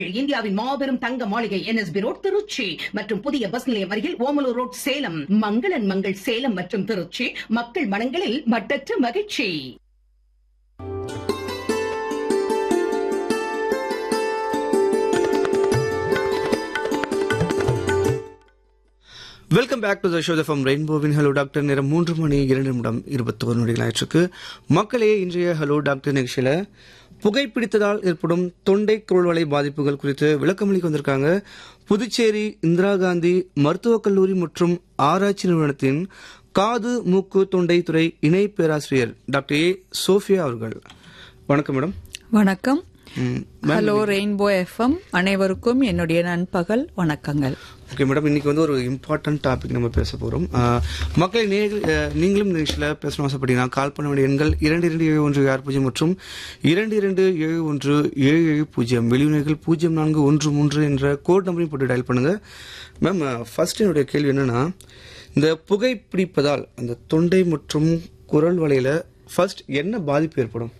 இந்தியாவின் மாபெரும் தங்க மாளிகை என்எஸ்பி ரோட் திருச்சி மற்றும் புதிய பஸ் நிலையம் அருகில் ஓமலூர் ரோட் சேலம் மங்களன் மங்கள் சேலம் மற்றும் திருச்சி மக்கள் மனங்களில் மட்டற்ற மகிழ்ச்சி welcome back to the show from ரெயின்போவின் ஹலோ டாக்டர் நேரம் மூன்று மணி இரண்டு நிமிடம் இருபத்தி ஒரு நொடிகள் ஆயிற்றுக்கு மக்களே இன்றைய ஹலோ டாக்டர் நிகழ்ச்சியில் புகைப்பிடித்ததால் ஏற்படும் தொண்டை குரல்வலை பாதிப்புகள் குறித்து விளக்கமளிக்க வந்திருக்காங்க புதுச்சேரி இந்திரா காந்தி மருத்துவக் கல்லூரி மற்றும் ஆராய்ச்சி நிறுவனத்தின் காது மூக்கு தொண்டை துறை இணை பேராசிரியர் டாக்டர் ஏ சோஃபியா அவர்கள் வணக்கம் மேடம் வணக்கம் ம், ஹலோ ரெயின்போ எஃப்எம் அனைவருக்கும் என்னுடைய நண்பகல் வணக்கங்கள் ஓகே மேடம் இன்னைக்கு வந்து ஒரு இம்பார்ட்டன்ட் டாபிக் நம்ம பேச போகிறோம் மக்களை நேர்கள் அஹ், நீங்களும் நிகழ்ச்சியில் பேசணும் ஆசைப்பட்டீங்கன்னா கால் பண்ண வேண்டிய எண்கள் இரண்டு இரண்டு ஏழு ஒன்று ஆறு பூஜ்ஜியம் மற்றும் இரண்டு இரண்டு ஏழு ஒன்று ஏழு ஏழு பூஜ்ஜியம் வெளியுணர்கள் பூஜ்ஜியம் நான்கு ஒன்று மூன்று என்ற கோட் நம்பரையும் போட்டு டயல் பண்ணுங்க மேம் ஃபர்ஸ்ட் என்னுடைய கேள்வி என்னன்னா இந்த புகைப்பிடிப்பதால் அந்த தொண்டை மற்றும் குரல் வலையில ஃபர்ஸ்ட் என்ன பாதிப்பு ஏற்படும்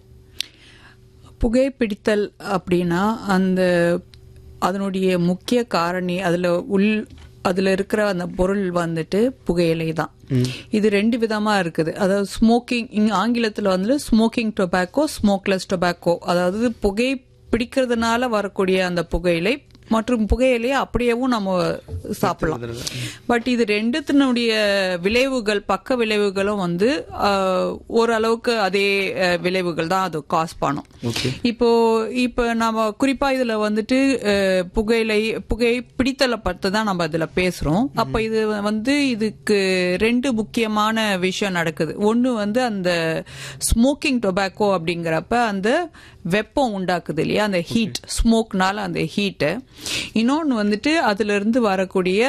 புகைப்பிடித்தல் அப்படின்னா அந்த அதனுடைய முக்கிய காரணி அதுல உள் அதுல இருக்கிற அந்த பொருள் வந்துட்டு புகையிலை தான் இது ரெண்டு விதமா இருக்குது அதாவது ஸ்மோக்கிங் இங்க ஆங்கிலத்துல வந்து ஸ்மோக்கிங் டொபாக்கோ ஸ்மோக்லெஸ் டொபாக்கோ அதாவது புகை பிடிக்கிறதுனால வரக்கூடிய அந்த புகையிலை மற்றும் புகையிலையை அப்படியேவும் நம்ம சாப்பிடலாம் பட் இது ரெண்டுத்தினுடைய விளைவுகள் பக்க விளைவுகளும் வந்து ஆஹ், ஓரளவுக்கு அதே அஹ், விளைவுகள் தான் அது காஸ் பண்ணும் இப்போ இப்போ நம்ம குறிப்பா இதுல வந்துட்டு அஹ், புகையிலை புகை பிடித்தலை பத்தி தான் நம்ம இதுல பேசுறோம் அப்ப இது வந்து இதுக்கு ரெண்டு முக்கியமான விஷயம் நடக்குது ஒன்னு வந்து அந்த ஸ்மோக்கிங் டொபாக்கோ அப்படிங்கிறப்ப அந்த வெப்பம் உண்டாக்குது இல்லையா அந்த ஹீட் ஸ்மோக்னால அந்த ஹீட்டு இன்னொன்று வந்துட்டு அதுல இருந்து வரக்கூடிய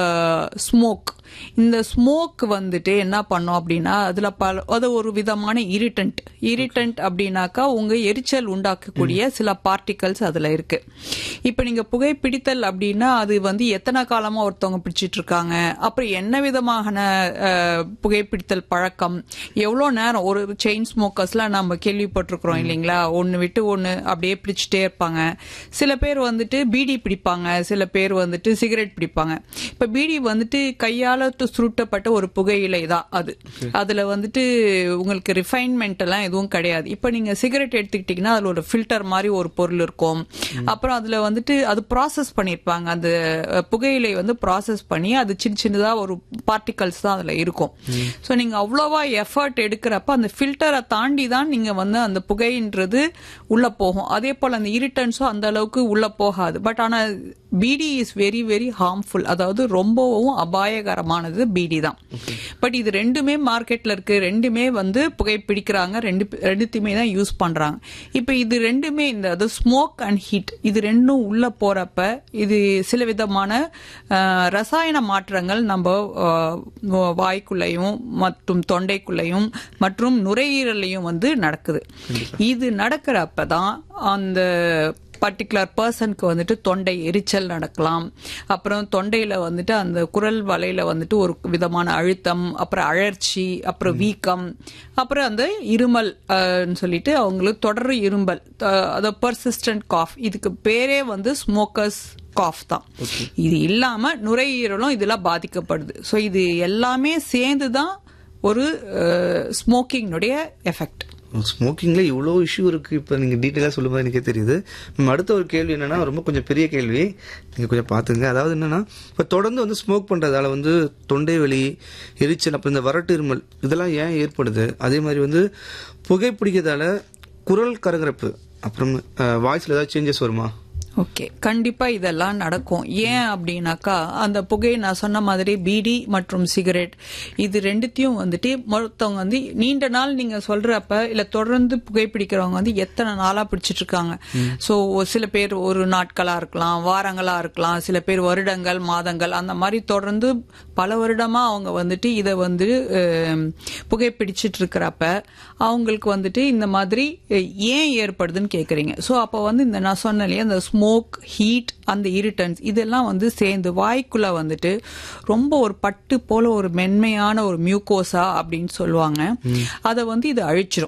ஸ்மோக் இந்த ஸ்மோக் வந்துட்டு என்ன பண்ணோம் அப்படின்னா அதுல பல அது ஒரு விதமான இரிட்டன்ட் இரிட்டன்ட் அப்படின்னாக்கா உங்க எரிச்சல் உண்டாக்கக்கூடிய சில பார்ட்டிகல்ஸ் அதுல இருக்கு இப்ப நீங்க புகைப்பிடித்தல் அப்படின்னா அது வந்து எத்தனை காலமா ஒருத்தவங்க பிடிச்சிட்டு இருக்காங்க அப்புறம் என்ன விதமான அஹ், புகைப்பிடித்தல் பழக்கம் எவ்வளவு நேரம் ஒரு செயின் ஸ்மோக்கர்ஸ்லாம் நம்ம கேள்விப்பட்டிருக்கிறோம் இல்லைங்களா ஒன்னு விட்டு ஒன்னு அப்படியே பிடிச்சிட்டே இருப்பாங்க சில பேர் வந்துட்டு பீடி பிடிப்பாங்க சில பேர் வந்துட்டு சிகரெட் பிடிப்பாங்க இப்ப பீடி வந்துட்டு கையால து- சுருட்டப்பட்ட ஒரு புகையிலை தான் அது அதுல வந்துட்டு உங்களுக்கு ரிஃபைன்மெண்ட் எல்லாம் எதுவும் கிடையாது இப்ப நீங்க சிகரெட் எடுத்துக்கிட்டீங்கன்னா அதுல ஒரு ஃபில்டர் மாதிரி ஒரு பொருள் இருக்கும் அப்புறம் அதுல வந்துட்டு அது ப்ராசஸ் பண்ணிருப்பாங்க அந்த அஹ், புகையிலை வந்து ப்ராசஸ் பண்ணி அது சின்ன சின்னதா ஒரு பார்ட்டிகல்ஸ் தான் அதுல இருக்கும் சோ நீங்க அவ்வளவா எஃபர்ட் எடுக்கிறப்ப அந்த ஃபில்டரை தாண்டி தான் நீங்க வந்து அந்த புகைன்றது உள்ள போகும் அதே போல அந்த இரிட்டன்ஸும் அந்த அளவுக்கு உள்ள போகாது பட் ஆனா beedi is very very harmful அதாவது ரொம்பவும் அபாயகரமானது பீடி தான் பட் இது ரெண்டுமே மார்க்கெட்ல இருக்கு ரெண்டுமே வந்து புகை பிடிக்கிறாங்க ரெண்டு ரெண்டுத்தையுமே தான் யூஸ் பண்றாங்க இப்போ இது ரெண்டுமே இந்த அது ஸ்மோக் அண்ட் ஹீட் இது ரெண்டும் உள்ள போறப்ப இது சில விதமான அஹ், ரசாயன மாற்றங்கள் நம்ம அஹ், வாய்க்குள்ளேயும் மற்றும் தொண்டைக்குள்ளேயும் மற்றும் நுரையீரலையும் வந்து நடக்குது இது நடக்கிறப்ப தான் அந்த பர்டிகுலர் பர்சனுக்கு வந்துட்டு தொண்டை எரிச்சல் நடக்கலாம் அப்புறம் தொண்டையில வந்துட்டு அந்த குரல் வலையில வந்துட்டு ஒரு விதமான அழுத்தம் அப்புறம் அழற்சி அப்புறம் வீக்கம் அப்புறம் அந்த இருமல் அஹ், ன்னு சொல்லிட்டு அவங்களுக்கு தொடர் இரும்பல் அஹ், அது பர்சிஸ்டன்ட் காஃப் இதுக்கு பேரே வந்து ஸ்மோக்கர்ஸ் காஃப் தான் இது இல்லாம நுரையீரலும் இதுல பாதிக்கப்படுது ஸோ இது எல்லாமே சேர்ந்து தான் ஒரு ஸ்மோக்கிங்னுடைய எஃபெக்ட் ஸ்மோக்கிங்ல இவ்வளோ இஷ்யூ இருக்கு இப்போ நீங்க டீட்டெயிலாக சொல்லும்போது எனக்கே தெரியுது நம்ம அடுத்த ஒரு கேள்வி என்னன்னா ரொம்ப கொஞ்சம் பெரிய கேள்வி நீங்க கொஞ்சம் பார்த்துங்க அதாவது என்னன்னா இப்போ தொடர்ந்து வந்து ஸ்மோக் பண்றதால வந்து தொண்டை வலி எரிச்சல் அப்புறம் இந்த வறட்டு இருமல் இதெல்லாம் ஏன் ஏற்படுது அதே மாதிரி வந்து புகைப்பிடிக்கிறதால குரல் கரகரப்பு அப்புறம் வாய்ஸ்ல ஏதாவது சேஞ்சஸ் வருமா ஓகே கண்டிப்பா இதெல்லாம் நடக்கும் ஏன் அப்படின்னாக்கா அந்த புகை நான் சொன்ன மாதிரி பீடி மற்றும் சிகரெட் இது ரெண்டுத்தையும் வந்துட்டு மொத்தவங்க வந்து நீண்ட நாள் நீங்க சொல்றப்ப இல்ல தொடர்ந்து புகைப்பிடிக்கிறவங்க வந்து எத்தனை நாளா பிடிச்சிட்டு இருக்காங்க சோ சில பேர் ஒரு நாட்களா இருக்கலாம் வாரங்களா இருக்கலாம் சில பேர் வருடங்கள் மாதங்கள் அந்த மாதிரி தொடர்ந்து பல வருடமா அவங்க வந்துட்டு இதை வந்து அஹ், புகைப்பிடிச்சிட்டு இருக்கிறப்ப அவங்களுக்கு வந்துட்டு இந்த மாதிரி அஹ், ஏன் ஏற்படுதுன்னு கேக்குறீங்க சோ அப்ப வந்து இந்த நான் சொன்னேன் இல்லையா அந்த ஸ்மோக் ஹீட் அந்த இரிட்டன்ஸ் இதெல்லாம் வந்து சேர்ந்து வாய்க்குள்ள வந்துட்டு ரொம்ப ஒரு பட்டு போல ஒரு மென்மையான ஒரு மியூகோசா அப்படின்னு சொல்லுவாங்க அதை வந்து இது அழிச்சிரும்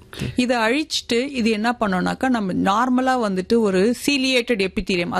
இதை அழிச்சிட்டு இது என்ன பண்ணோம்னாக்கா நம்ம நார்மலா வந்துட்டு ஒரு சீலியேட்டட் எபித்தீரியம்